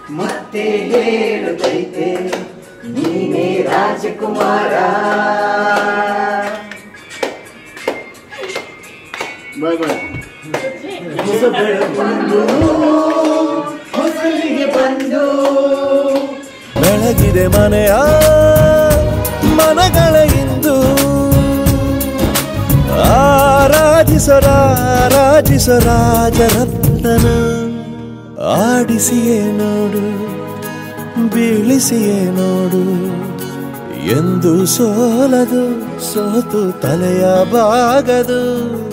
ಮತ್ತೆ ಹೇಳುತ್ತೈತೆ ನೀನೇ ರಾಜಕುಮಾರ ಬಾಯ್ ಬಾಯ್ ಹೊಸ ಬೆಳಗೊಂಡು ಹೊಸಲಿಗೆ ಬಂದು ಬೆಳಗಿದೆ ಮನೆಯ ಮನಗಳ ಇಂದು ಆರಾಧಿಸರಾರಾಜಿಸ ರಾಜರತ್ನನ ಆಡಿಸಿಯೇ ನೋಡು ಬೀಳಿಸಿಯೇ ನೋಡು ಎಂದು ಸೋಲದು ಸೋತು ತಲೆಯ ಬಾಗದು